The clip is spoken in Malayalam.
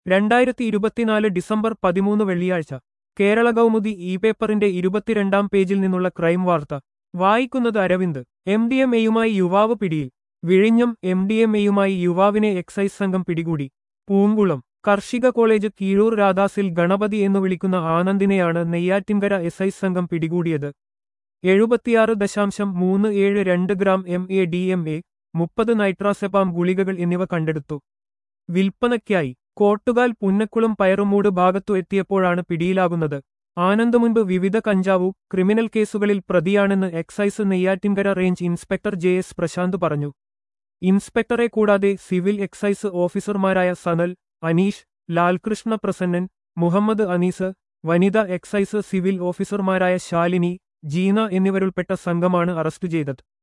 രണ്ടായിരത്തി ഇരുപത്തിനാല് ഡിസംബർ പതിമൂന്ന് വെള്ളിയാഴ്ച കേരള കൗമുദി ഇ പേപ്പറിന്റെ ഇരുപത്തിരണ്ടാം പേജിൽ നിന്നുള്ള ക്രൈം വാർത്ത വായിക്കുന്നത് അരവിന്ദ് എം ഡി എം എയുമായി യുവാവ് പിടിയിൽ വിഴിഞ്ഞം എം ഡി എം എയുമായി യുവാവിനെ എക്സൈസ് സംഘം പിടികൂടി പൂങ്കുളം കാർഷിക കോളേജ് കീഴൂർ രാധാസിൽ ഗണപതി എന്നു വിളിക്കുന്ന ആനന്ദിനെയാണ് നെയ്യാറ്റിൻകര എസ്ഐസ് സംഘം പിടികൂടിയത് എഴുപത്തിയാറ് ദശാംശം മൂന്ന് ഏഴ് രണ്ട് gram M A D M A മുപ്പത് നൈട്രാസെപ്പാം ഗുളികകൾ എന്നിവ കണ്ടെടുത്തു വിൽപ്പനയ്ക്കായി കോട്ടുകാൽ പുന്നക്കുളം പയറുമൂട് ഭാഗത്തു എത്തിയപ്പോഴാണ് പിടിയിലാകുന്നത് ആനന്ദ് മുൻപ് വിവിധ കഞ്ചാവു ക്രിമിനൽ കേസുകളിൽ പ്രതിയാണെന്ന് excise Neyyattinkara range inspector J S Prashanth പറഞ്ഞു ഇൻസ്പെക്ടറെ കൂടാതെ സിവിൽ എക്സൈസ് ഓഫീസർമാരായ സനൽ അനീഷ് ലാൽകൃഷ്ണ പ്രസന്നൻ മുഹമ്മദ് അനീസ് വനിത എക്സൈസ് സിവിൽ ഓഫീസർമാരായ ശാലിനി ജീന എന്നിവരുൾപ്പെട്ട സംഘമാണ് അറസ്റ്റ് ചെയ്തത്